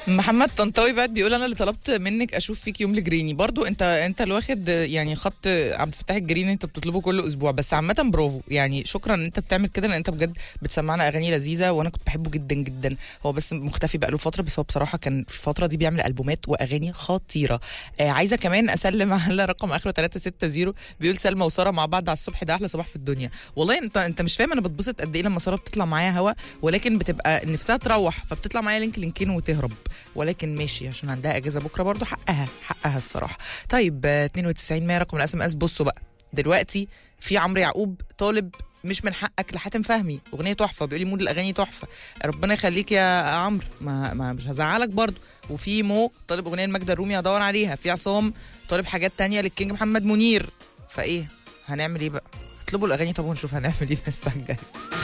محمد طنطاوي بعد بيقول انا اللي طلبت منك اشوف فيك يوم الجريني برضو انت انت اللي واخد يعني خط عبد الفتاح الجريني انت بتطلبه كل اسبوع بس عامه برافو يعني شكرا ان انت بتعمل كده لان انت بجد بتسمعنا اغاني لذيذه وانا كنت بحبه جدا جدا هو بس مختفي بقاله فتره بس هو بصراحه كان في الفتره دي بيعمل البومات واغاني خطيره آه عايزه كمان اسلم على رقم اخره 360 بيقول سلمى وساره مع بعض على الصبح ده احلى صباح في الدنيا والله انت انت مش فاهم انا بتبسط قد ايه لما ساره بتطلع معايا هوا ولكن بتبقى نفسها تروح فبتطلع معايا لينك لينكين وتهرب ولكن ماشي عشان عندها اجازه بكره برضو حقها حقها الصراحه طيب آه، 92 100 رقم الاس ام اس بصوا بقى دلوقتي في عمرو يعقوب طالب مش من حقك لحاتم فهمي اغنيه تحفه بيقول لي مود الاغاني تحفه ربنا يخليك يا عمرو ما, ما مش هزعلك برضو وفي مو طالب اغنيه لماجدة الرومي هدور عليها في عصام طالب حاجات تانية للكينج محمد منير فايه هنعمل ايه بقى اطلبوا الاغاني طب ونشوف هنعمل ايه في الساعه الجايه